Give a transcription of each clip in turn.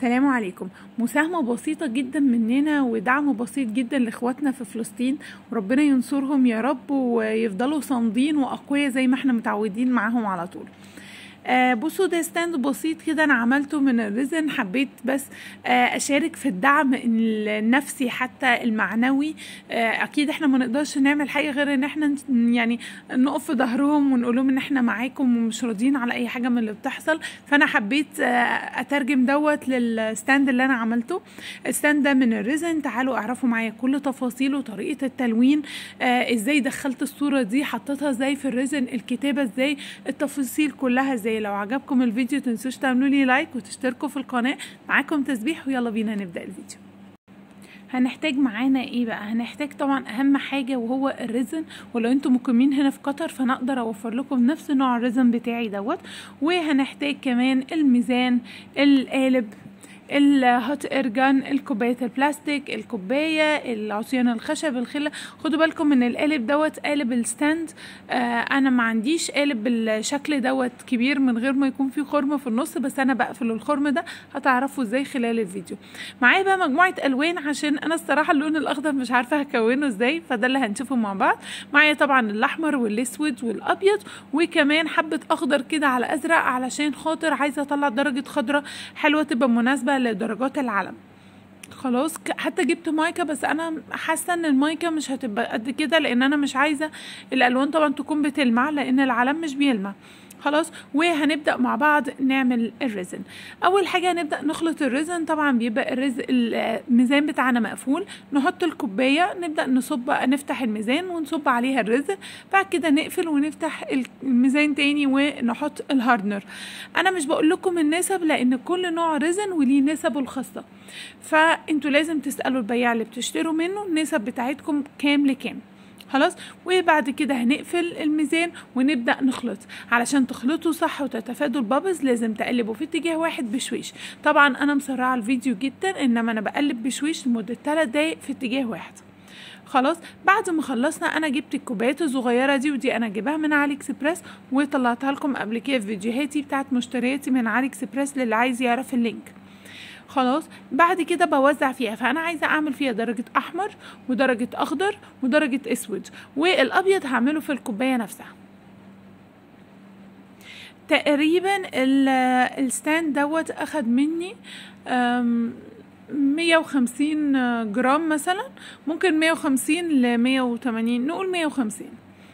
السلام عليكم مساهمة بسيطة جدا مننا ودعم بسيط جدا لاخواتنا في فلسطين وربنا ينصرهم يا رب ويفضلوا صامدين واقوياء زي ما احنا متعودين معاهم على طول آه بصوا ده ستاند بسيط كده انا عملته من الريزن حبيت بس آه اشارك في الدعم النفسي حتى المعنوي آه اكيد احنا ما نقدرش نعمل حاجه غير ان احنا يعني نقف في ظهرهم ونقول لهم ان احنا معاكم ومش راضيين على اي حاجه من اللي بتحصل فانا حبيت آه اترجم دوت للستاند اللي انا عملته الستاند ده من الريزن تعالوا اعرفوا معايا كل تفاصيله طريقه التلوين آه ازاي دخلت الصوره دي حطيتها ازاي في الريزن الكتابه ازاي التفاصيل كلها ازاي لو عجبكم الفيديو تنسوش تعملوا لي لايك وتشتركوا في القناه معاكم تسبيح ويلا بينا نبدا الفيديو هنحتاج معانا ايه بقى هنحتاج طبعا اهم حاجه وهو الريزن ولو انتم مقيمين هنا في قطر فانا اقدر اوفر لكم نفس نوع الريزن بتاعي دوت وهنحتاج كمان الميزان القالب الهوت ارجان الكوبايات البلاستيك الكوبايه العصيان الخشب الخله خدوا بالكم من القالب دوت قالب الستاند آه انا ما عنديش قالب بالشكل دوت كبير من غير ما يكون فيه خرم في النص بس انا بقفل الخرم ده هتعرفوا ازاي خلال الفيديو معايا بقى مجموعه الوان عشان انا الصراحه اللون الاخضر مش عارفه هكونه ازاي فده اللي هنشوفه مع بعض معايا طبعا الاحمر والاسود والابيض وكمان حبه اخضر كده على ازرق علشان خاطر عايزه اطلع درجه خضره حلوه تبقى مناسبه لدرجات العلم خلاص حتى جبت مايكا بس انا حاسه ان المايكا مش هتبقى قد كده لان انا مش عايزه الالوان طبعا تكون بتلمع لان العلم مش بيلمع خلاص وهنبدا مع بعض نعمل الريزن اول حاجه هنبدا نخلط الريزن طبعا بيبقى الرز الميزان بتاعنا مقفول نحط الكوبايه نبدا نصب نفتح الميزان ونصب عليها الريزن بعد كده نقفل ونفتح الميزان تاني ونحط الهاردنر انا مش بقول لكم النسب لان كل نوع ريزن وليه نسبه الخاصه فانتوا لازم تسالوا البياع اللي بتشتروا منه النسب بتاعتكم كام لكام خلاص وبعد كده هنقفل الميزان ونبدا نخلط علشان تخلطوا صح وتتفادوا البابز لازم تقلبوا في اتجاه واحد بشويش طبعا انا مسرعه الفيديو جدا انما انا بقلب بشويش لمده 3 دقايق في اتجاه واحد خلاص بعد ما خلصنا انا جبت الكوبايات الصغيره دي ودي انا جايباها من علي اكسبريس وطلعتها لكم قبل كده في فيديوهاتي بتاعت مشترياتي من علي اكسبريس للي عايز يعرف اللينك خلاص بعد كده بوزع فيها فانا عايزه اعمل فيها درجه احمر ودرجه اخضر ودرجه اسود والابيض هعمله في الكوبايه نفسها تقريبا الستاند دوت اخد مني مية وخمسين جرام مثلا ممكن مية وخمسين لمية وتمانين نقول مية وخمسين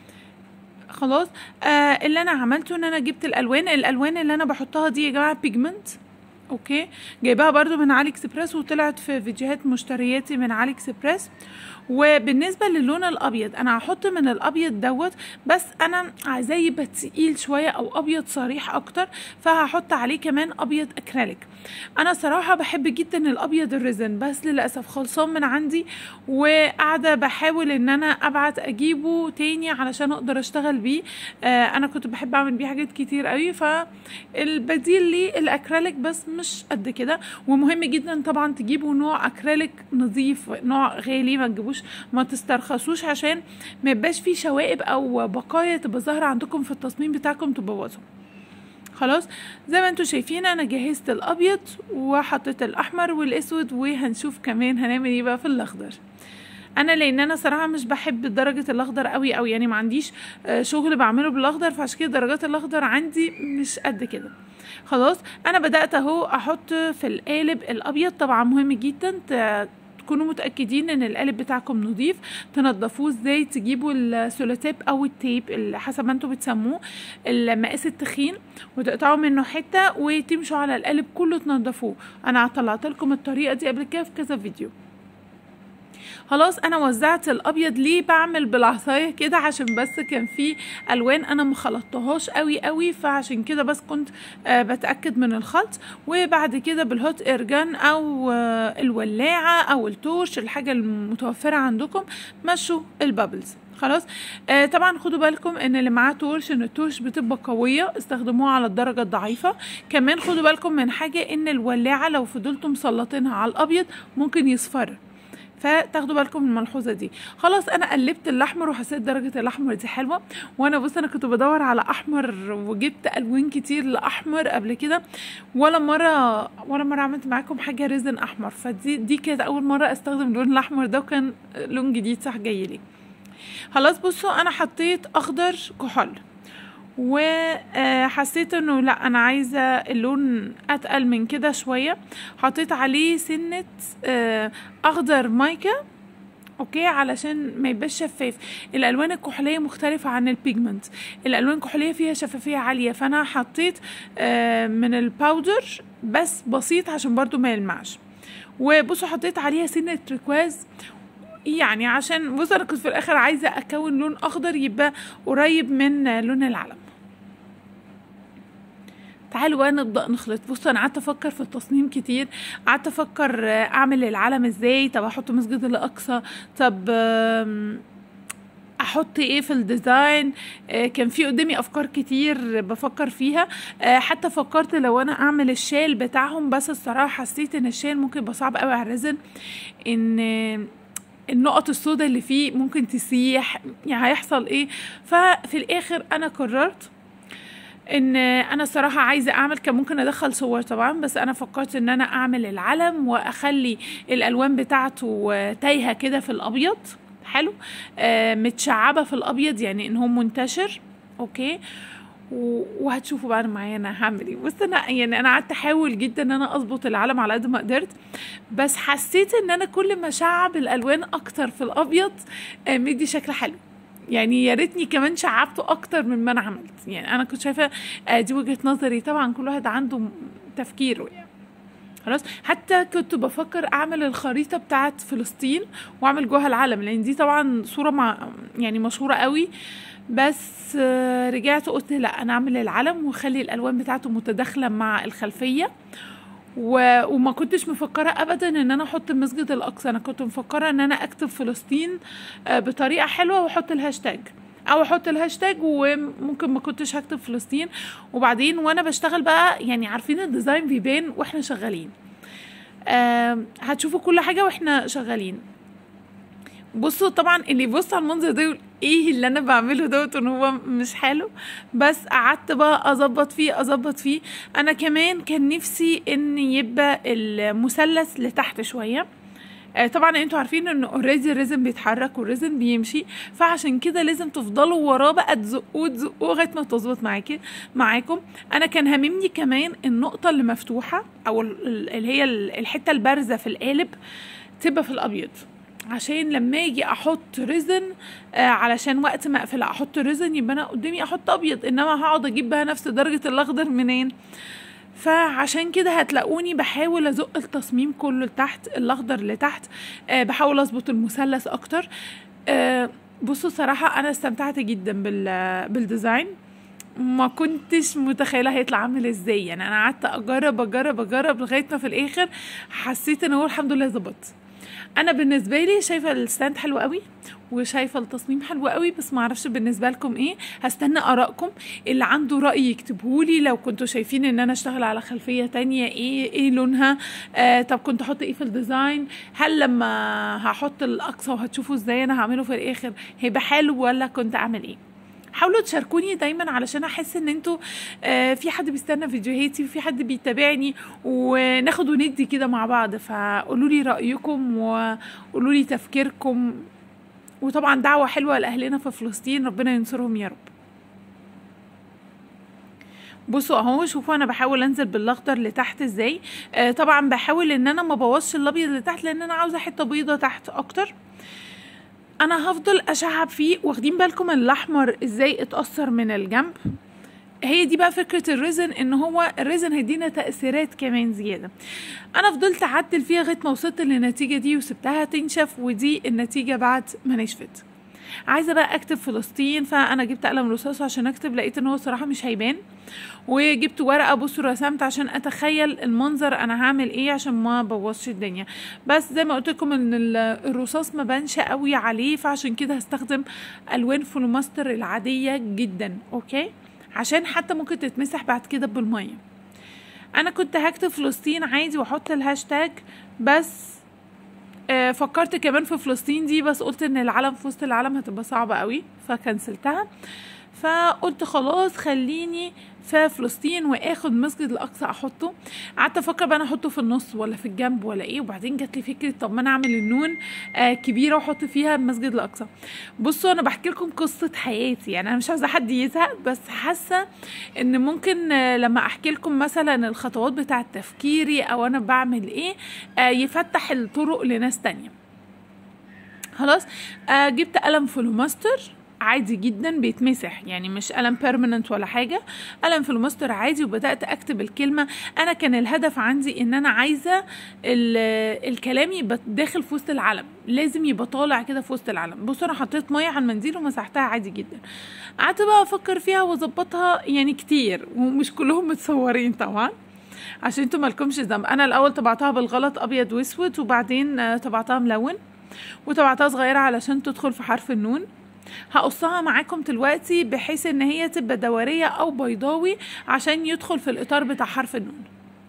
خلاص آه اللي انا عملته ان انا جبت الالوان الالوان اللي انا بحطها دي يا جماعه بيجمنت اوكي جايباها برضو من علي اكسبريس وطلعت في فيديوهات مشترياتي من علي اكسبريس وبالنسبه للون الابيض انا هحط من الابيض دوت بس انا عايزاه يبقى تقيل شويه او ابيض صريح اكتر فهحط عليه كمان ابيض اكريليك انا صراحه بحب جدا الابيض الريزن بس للاسف خلصان من عندي وقاعده بحاول ان انا ابعت اجيبه تاني علشان اقدر اشتغل بيه آه انا كنت بحب اعمل بيه حاجات كتير قوي فالبديل ليه الاكريليك بس مش قد كده ومهم جدا طبعا تجيبوا نوع اكريليك نظيف نوع غالي ما تجيبوش ما تسترخصوش عشان ما يبقاش فيه شوائب او بقايا تبقى ظاهره عندكم في التصميم بتاعكم تبوظهم خلاص زي ما انتم شايفين انا جهزت الابيض وحطيت الاحمر والاسود وهنشوف كمان هنعمل ايه بقى في الاخضر انا لان انا صراحه مش بحب درجه الاخضر قوي قوي يعني ما عنديش شغل بعمله بالاخضر فعشان كده درجات الاخضر عندي مش قد كده خلاص انا بدات اهو احط في القالب الابيض طبعا مهم جدا تكونوا متاكدين ان القالب بتاعكم نظيف تنضفوه ازاي تجيبوا السولوتيب او التيب حسب ما انتوا بتسموه المقاس التخين وتقطعوا منه حته وتمشوا على القالب كله تنضفوه انا طلعت لكم الطريقه دي قبل كده في كذا فيديو خلاص انا وزعت الابيض ليه بعمل بالعصايه كده عشان بس كان في الوان انا ما خلطتهاش قوي قوي فعشان كده بس كنت آه بتاكد من الخلط وبعد كده بالهوت ارجان او آه الولاعه او التورش الحاجه المتوفره عندكم مشوا البابلز خلاص آه طبعا خدوا بالكم ان اللي معاه تورش ان التورش بتبقى قويه استخدموها على الدرجه الضعيفه كمان خدوا بالكم من حاجه ان الولاعه لو فضلتم مسلطينها على الابيض ممكن يصفر فتاخدوا بالكم من الملحوظه دي خلاص انا قلبت الاحمر وحسيت درجه الاحمر دي حلوه وانا بص انا كنت بدور على احمر وجبت الوان كتير لاحمر قبل كده ولا مره ولا مره عملت معاكم حاجه ريزن احمر فدي دي كانت اول مره استخدم اللون الاحمر ده وكان لون جديد صح جاي لي خلاص بصوا انا حطيت اخضر كحول وحسيت انه لا انا عايزه اللون اتقل من كده شويه حطيت عليه سنه آه، اخضر مايكا اوكي علشان ما يبقاش شفاف الالوان الكحوليه مختلفه عن البيجمنت الالوان الكحوليه فيها شفافيه عاليه فانا حطيت آه، من الباودر بس بسيط عشان برضو ما يلمعش وبصوا حطيت عليها سنه تريكواز يعني عشان بص انا كنت في الاخر عايزه اكون لون اخضر يبقى قريب من لون العلم تعالوا بقى نبدا نخلط بصوا انا قعدت افكر في التصميم كتير قعدت افكر آه، اعمل العلم ازاي طب احط مسجد الاقصى طب آم، احط ايه في الديزاين آه، كان في قدامي افكار كتير بفكر فيها آه، حتى فكرت لو انا اعمل الشال بتاعهم بس الصراحه حسيت ان الشال ممكن يبقى صعب قوي على الريزن ان آه، النقط السوداء اللي فيه ممكن تسيح يعني هيحصل ايه ففي الاخر انا قررت ان انا الصراحه عايزه اعمل كان ممكن ادخل صور طبعا بس انا فكرت ان انا اعمل العلم واخلي الالوان بتاعته آه، تايهه كده في الابيض حلو آه متشعبه في الابيض يعني ان هو منتشر اوكي و- وهتشوفوا بقى انا معايا انا هعمل ايه بص انا يعني انا قعدت احاول جدا ان انا اظبط العلم على قد ما قدرت بس حسيت ان انا كل ما شعب الالوان اكتر في الابيض آه، مدي شكل حلو يعني يا ريتني كمان شعبته اكتر من ما انا عملت يعني انا كنت شايفه آه، دي وجهه نظري طبعا كل واحد عنده م- تفكيره يعني خلاص حتى كنت بفكر اعمل الخريطه بتاعت فلسطين واعمل جواها العلم لان دي طبعا صوره مع يعني مشهوره قوي بس آه، رجعت قلت لا انا اعمل العلم واخلي الالوان بتاعته متداخله مع الخلفيه و... وما كنتش مفكرة أبدا إن أنا أحط المسجد الأقصى أنا كنت مفكرة إن أنا أكتب فلسطين آه، بطريقة حلوة وأحط الهاشتاج أو أحط الهاشتاج وممكن ما كنتش هكتب فلسطين وبعدين وأنا بشتغل بقى يعني عارفين الديزاين بيبان وإحنا شغالين آه هتشوفوا كل حاجة وإحنا شغالين بصوا طبعا اللي يبص على المنظر ده يقول ايه اللي انا بعمله دوت ان هو مش حلو بس قعدت بقى اظبط فيه اظبط فيه انا كمان كان نفسي ان يبقى المثلث لتحت شويه آه، طبعا انتوا عارفين ان اوريدي الريزن بيتحرك والريزن بيمشي فعشان كده لازم تفضلوا وراه بقى تزقوه تزقوه لغايه ما تظبط معاكي معاكم انا كان هاممني كمان النقطه اللي مفتوحه او ال- ال- اللي هي ال- الحته البارزه في القالب تبقى في الابيض عشان لما اجي احط ريزن آه علشان وقت ما اقفل احط ريزن يبقى انا قدامي احط ابيض انما هقعد اجيب بقى نفس درجه الاخضر منين فعشان كده هتلاقوني بحاول ازق التصميم كله لتحت الاخضر لتحت أه بحاول اظبط المثلث اكتر أه بصوا صراحة انا استمتعت جدا بال بالديزاين ما كنتش متخيله هيطلع عامل ازاي يعني انا قعدت اجرب اجرب اجرب لغايه ما في الاخر حسيت ان هو الحمد لله ظبط انا بالنسبه لي شايفه الستاند حلو قوي وشايفه التصميم حلو قوي بس ما اعرفش بالنسبه لكم ايه هستنى ارائكم اللي عنده راي يكتبهولي لو كنتوا شايفين ان انا اشتغل على خلفيه تانية ايه ايه لونها آه طب كنت احط ايه في الديزاين هل لما هحط الاقصى وهتشوفوا ازاي انا هعمله في الاخر هيبقى حلو ولا كنت اعمل ايه حاولوا تشاركوني دايما علشان احس ان انتوا آه في حد بيستنى فيديوهاتي وفي حد بيتابعني وناخد وندي كده مع بعض فقولوا لي رايكم وقولوا لي تفكيركم وطبعا دعوه حلوه لاهلنا في فلسطين ربنا ينصرهم يا رب بصوا اهو شوفوا انا بحاول انزل بالاخضر لتحت ازاي آه طبعا بحاول ان انا ما بوظش الابيض لتحت لان انا عاوزه حته بيضه تحت اكتر انا هفضل اشعب فيه واخدين بالكم الاحمر ازاي اتاثر من الجنب هي دي بقى فكرة الريزن ان هو الريزن هيدينا تأثيرات كمان زيادة انا فضلت اعدل فيها لغاية ما وصلت للنتيجة دي وسبتها تنشف ودي النتيجة بعد ما نشفت عايزه بقى اكتب فلسطين فانا جبت قلم رصاص عشان اكتب لقيت ان هو صراحه مش هيبان وجبت ورقه بصوا رسمت عشان اتخيل المنظر انا هعمل ايه عشان ما بوظش الدنيا بس زي ما قلت لكم ان ال- الرصاص ما بانش قوي عليه فعشان كده هستخدم الوان فلوماستر العاديه جدا اوكي عشان حتى ممكن تتمسح بعد كده بالميه انا كنت هكتب فلسطين عادي واحط الهاشتاج بس آه، فكرت كمان في فلسطين دي بس قلت ان العلم في وسط العالم هتبقى صعبة قوي فكنسلتها فقلت خلاص خليني في فلسطين واخد مسجد الاقصى احطه قعدت افكر بقى انا احطه في النص ولا في الجنب ولا ايه وبعدين جات لي فكره طب ما انا اعمل النون آه كبيره واحط فيها المسجد الاقصى بصوا انا بحكي لكم قصه حياتي يعني انا مش عايزه حد يزهق بس حاسه ان ممكن آه لما احكي لكم مثلا الخطوات بتاعه تفكيري او انا بعمل ايه آه يفتح الطرق لناس تانية خلاص آه جبت قلم فلوماستر عادي جدا بيتمسح يعني مش قلم بيرمننت ولا حاجه قلم فلوماستر عادي وبدات اكتب الكلمه انا كان الهدف عندي ان انا عايزه الكلام يبقى داخل في وسط العلم لازم يبقى طالع كده في وسط العلم بصوا انا حطيت ميه على المنديل ومسحتها عادي جدا قعدت بقى افكر فيها واظبطها يعني كتير ومش كلهم متصورين طبعا عشان انتوا مالكمش ذنب انا الاول طبعتها بالغلط ابيض واسود وبعدين طبعتها ملون وطبعتها صغيره علشان تدخل في حرف النون هقصها معاكم دلوقتي بحيث ان هي تبقى دوريه او بيضاوي عشان يدخل في الاطار بتاع حرف النون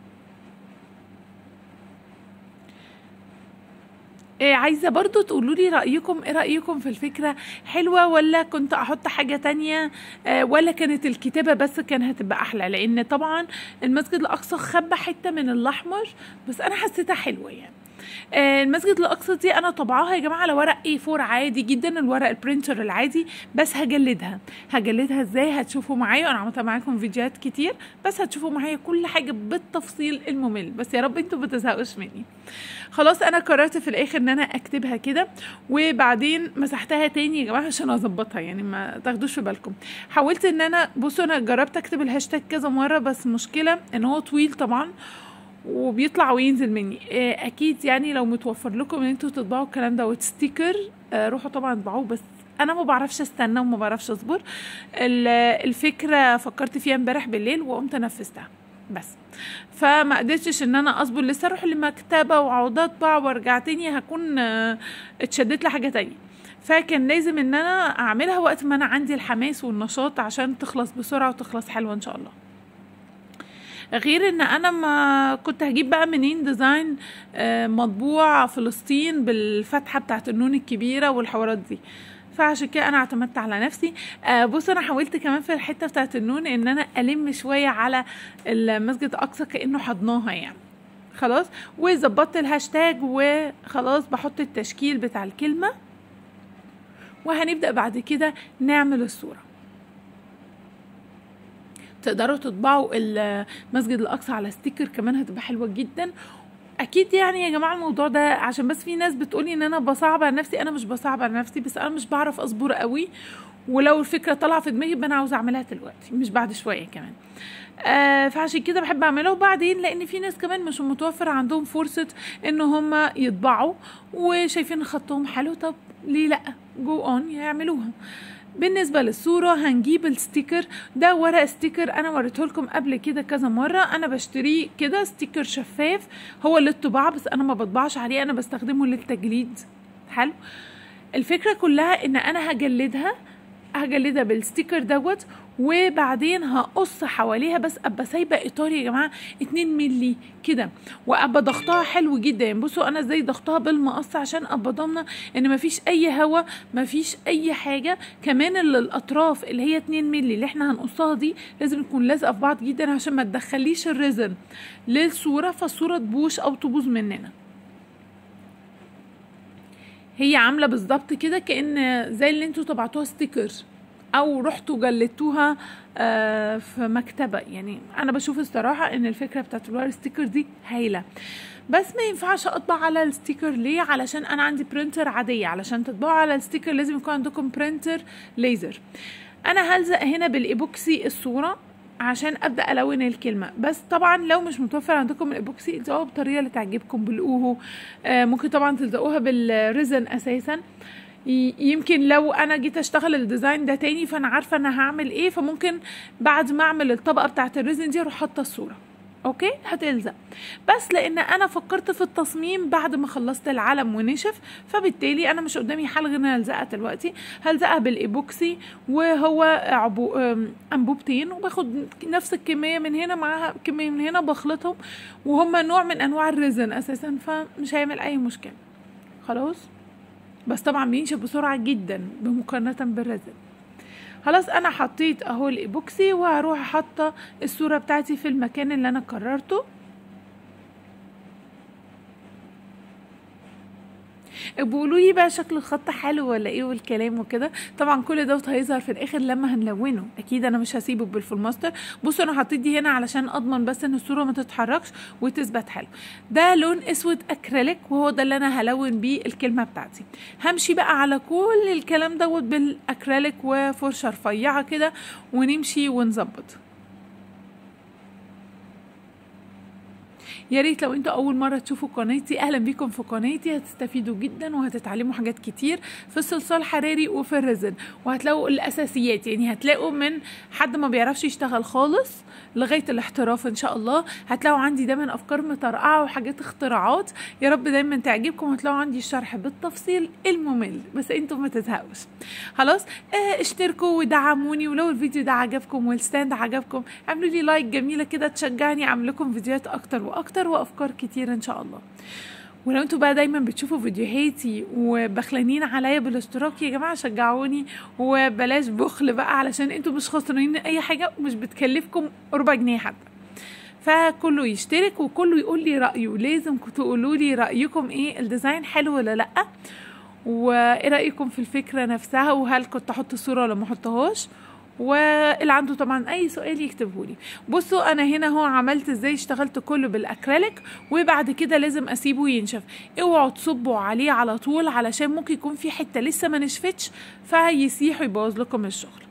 إيه عايزه برضو تقولوا لي رايكم ايه رايكم في الفكره حلوه ولا كنت احط حاجه تانية آه ولا كانت الكتابه بس كان هتبقى احلى لان طبعا المسجد الاقصى خبى حته من الاحمر بس انا حسيتها حلوه يعني آه المسجد الاقصى دي انا طبعاها يا جماعه على ورق اي 4 عادي جدا الورق البرينتر العادي بس هجلدها هجلدها ازاي هتشوفوا معايا انا عملتها معاكم فيديوهات كتير بس هتشوفوا معايا كل حاجه بالتفصيل الممل بس يا رب انتوا ما تزهقوش مني خلاص انا قررت في الاخر ان انا اكتبها كده وبعدين مسحتها تاني يا جماعه عشان اظبطها يعني ما تاخدوش في بالكم حاولت ان انا بصوا انا جربت اكتب الهاشتاج كذا مره بس مشكله ان هو طويل طبعا وبيطلع وينزل مني اكيد يعني لو متوفر لكم ان انتوا تطبعوا الكلام دوت ستيكر روحوا طبعا اطبعوه بس انا ما بعرفش استنى وما بعرفش اصبر الفكره فكرت فيها امبارح بالليل وقمت نفذتها بس فما قدرتش ان انا اصبر لسه اروح لمكتبه واقعد اطبع وارجع تاني هكون اتشدت لحاجه تانية فكان لازم ان انا اعملها وقت ما انا عندي الحماس والنشاط عشان تخلص بسرعه وتخلص حلوه ان شاء الله غير ان انا ما كنت هجيب بقى منين ديزاين مطبوع فلسطين بالفتحه بتاعت النون الكبيره والحوارات دي فعشان كده انا اعتمدت على نفسي آه بص انا حاولت كمان في الحته بتاعت النون ان انا الم شويه على المسجد الاقصى كانه حضناها يعني خلاص وظبطت الهاشتاج وخلاص بحط التشكيل بتاع الكلمه وهنبدا بعد كده نعمل الصوره تقدروا تطبعوا المسجد الاقصى على ستيكر كمان هتبقى حلوه جدا اكيد يعني يا جماعه الموضوع ده عشان بس في ناس بتقولي ان انا بصعب على نفسي انا مش بصعب على نفسي بس انا مش بعرف اصبر قوي ولو الفكره طالعه في دماغي يبقى انا عاوزه اعملها دلوقتي مش بعد شويه كمان آه فعشان كده بحب اعملها وبعدين لان في ناس كمان مش متوفر عندهم فرصه ان هم يطبعوا وشايفين خطهم حلو طب ليه لا جو اون يعملوها بالنسبة للصورة هنجيب الستيكر ده ورق ستيكر انا وريته لكم قبل كده كذا مرة انا بشتريه كده ستيكر شفاف هو للطباعة بس انا ما بطبعش عليه انا بستخدمه للتجليد حلو الفكرة كلها ان انا هجلدها هجلدها بالستيكر دوت وبعدين هقص حواليها بس ابقى سايبه اطار يا جماعه 2 مللي كده وابقى ضغطها حلو جدا يعني بصوا انا ازاي ضغطها بالمقص عشان ابقى ضامنه ان مفيش اي هوا مفيش اي حاجه كمان الاطراف اللي هي 2 مللي اللي احنا هنقصها دي لازم تكون لازقه في بعض جدا عشان ما تدخليش الريزن للصوره فالصوره تبوش او تبوظ مننا هي عامله بالظبط كده كان زي اللي انتوا طبعتوها ستيكر او رحتوا جلدتوها آه في مكتبه يعني انا بشوف الصراحه ان الفكره بتاعت الواير ستيكر دي هايله بس ما ينفعش اطبع على الستيكر ليه علشان انا عندي برينتر عاديه علشان تطبعوا على الستيكر لازم يكون عندكم برينتر ليزر انا هلزق هنا بالايبوكسي الصوره عشان ابدا الون الكلمه بس طبعا لو مش متوفر عندكم الايبوكسي الزقوها بالطريقه اللي تعجبكم بالاوهو آه ممكن طبعا تلزقوها بالريزن اساسا يمكن لو انا جيت اشتغل الديزاين ده تاني فانا عارفه انا هعمل ايه فممكن بعد ما اعمل الطبقه بتاعه الريزن دي اروح حاطه الصوره اوكي هتلزق بس لان انا فكرت في التصميم بعد ما خلصت العلم ونشف فبالتالي انا مش قدامي حل غير ان الزقها دلوقتي هلزقها بالايبوكسي وهو عبو انبوبتين وباخد نفس الكميه من هنا معاها كميه من هنا بخلطهم وهم نوع من انواع الريزن اساسا فمش هيعمل اي مشكله خلاص بس طبعا بينشف بسرعة جدا بمقارنة بالريزن خلاص انا حطيت اهو الايبوكسي وهروح حاطه الصوره بتاعتي في المكان اللي انا قررته بيقولوا لي بقى شكل الخط حلو ولا ايه والكلام وكده طبعا كل دوت هيظهر في الاخر لما هنلونه اكيد انا مش هسيبه بالفولماستر بصوا انا حطيت دي هنا علشان اضمن بس ان الصوره ما تتحركش وتثبت حلو ده لون اسود اكريليك وهو ده اللي انا هلون بيه الكلمه بتاعتي همشي بقى على كل الكلام دوت بالاكريليك وفرشه رفيعه كده ونمشي ونظبط يا ريت لو انتوا اول مره تشوفوا قناتي اهلا بيكم في قناتي هتستفيدوا جدا وهتتعلموا حاجات كتير في الصلصال الحراري وفي الريزن وهتلاقوا الاساسيات يعني هتلاقوا من حد ما بيعرفش يشتغل خالص لغايه الاحتراف ان شاء الله هتلاقوا عندي دايما افكار مطرقعه وحاجات اختراعات يا رب دايما تعجبكم هتلاقوا عندي الشرح بالتفصيل الممل بس انتوا ما تزهقوش خلاص اه اشتركوا ودعموني ولو الفيديو ده عجبكم والستاند عجبكم اعملوا لي لايك جميله كده تشجعني اعمل لكم فيديوهات اكتر واكتر وافكار كتير ان شاء الله ولو انتوا بقى دايما بتشوفوا فيديوهاتي وبخلانين عليا بالاشتراك يا جماعه شجعوني وبلاش بخل بقى علشان انتوا مش خسرانين اي حاجه ومش بتكلفكم ربع جنيه حتى فكله يشترك وكله يقول لي رايه لازم تقولوا لي رايكم ايه الديزاين حلو ولا لا وايه رايكم في الفكره نفسها وهل كنت احط الصوره ولا ما احطهاش واللي عنده طبعا اي سؤال يكتبه لي بصوا انا هنا هو عملت ازاي اشتغلت كله بالاكريليك وبعد كده لازم اسيبه ينشف اوعوا تصبوا عليه على طول علشان ممكن يكون في حته لسه ما نشفتش فيسيح ويبوظ لكم الشغل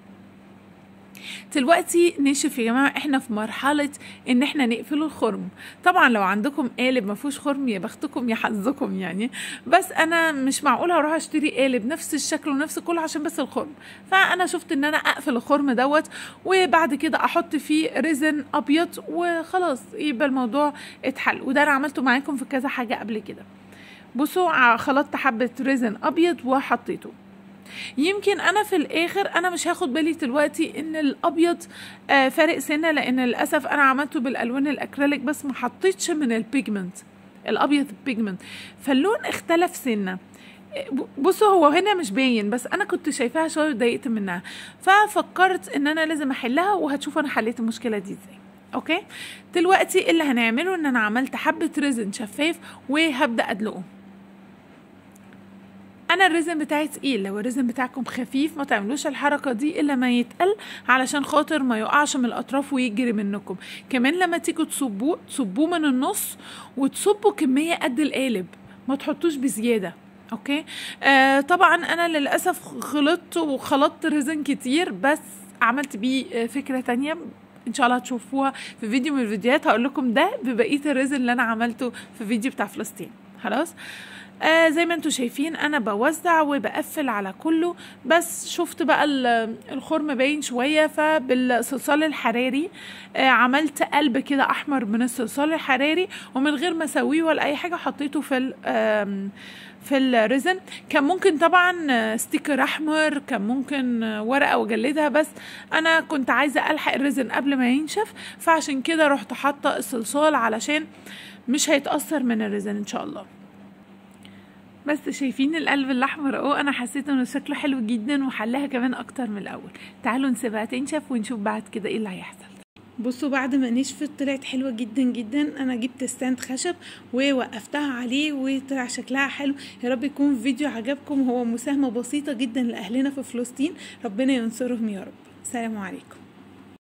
دلوقتي نشف يا جماعه احنا في مرحله ان احنا نقفل الخرم طبعا لو عندكم قالب ما فيهوش خرم يا بختكم يا حظكم يعني بس انا مش معقول هروح اشتري قالب نفس الشكل ونفس كله عشان بس الخرم فانا شفت ان انا اقفل الخرم دوت وبعد كده احط فيه ريزن ابيض وخلاص يبقى الموضوع اتحل وده انا عملته معاكم في كذا حاجه قبل كده بصوا خلطت حبه ريزن ابيض وحطيته يمكن انا في الاخر انا مش هاخد بالي دلوقتي ان الابيض آه فارق سنه لان للاسف انا عملته بالالوان الاكريليك بس ما حطيتش من البيجمنت الابيض بيجمنت فاللون اختلف سنه بصوا هو هنا مش باين بس انا كنت شايفاها شويه واتضايقت منها ففكرت ان انا لازم احلها وهتشوف انا حليت المشكله دي ازاي اوكي دلوقتي اللي هنعمله ان انا عملت حبه ريزن شفاف وهبدا ادلقه انا الريزن بتاعي تقيل لو الريزن بتاعكم خفيف ما تعملوش الحركه دي الا ما يتقل علشان خاطر ما يقعش من الاطراف ويجري منكم كمان لما تيجوا تصبوه تصبوه من النص وتصبوا كميه قد القالب ما تحطوش بزياده اوكي آه طبعا انا للاسف غلطت وخلطت ريزن كتير بس عملت بيه فكره تانية ان شاء الله هتشوفوها في فيديو من الفيديوهات هقول لكم ده ببقيه الريزن اللي انا عملته في فيديو بتاع فلسطين خلاص آه زي ما انتم شايفين انا بوزع وبقفل على كله بس شفت بقى الخرم باين شويه فبالصلصال الحراري آه عملت قلب كده احمر من الصلصال الحراري ومن غير ما اسويه ولا اي حاجه حطيته في في الريزن كان ممكن طبعا ستيكر احمر كان ممكن ورقه واجلدها بس انا كنت عايزه الحق الريزن قبل ما ينشف فعشان كده رحت حاطه الصلصال علشان مش هيتاثر من الريزن ان شاء الله بس شايفين القلب الاحمر اهو انا حسيت انه شكله حلو جدا وحلها كمان اكتر من الاول تعالوا نسيبها تنشف ونشوف بعد كده ايه اللي هيحصل بصوا بعد ما نشفت طلعت حلوه جدا جدا انا جبت ستاند خشب ووقفتها عليه وطلع شكلها حلو يا رب يكون الفيديو عجبكم هو مساهمه بسيطه جدا لاهلنا في فلسطين ربنا ينصرهم يا رب سلام عليكم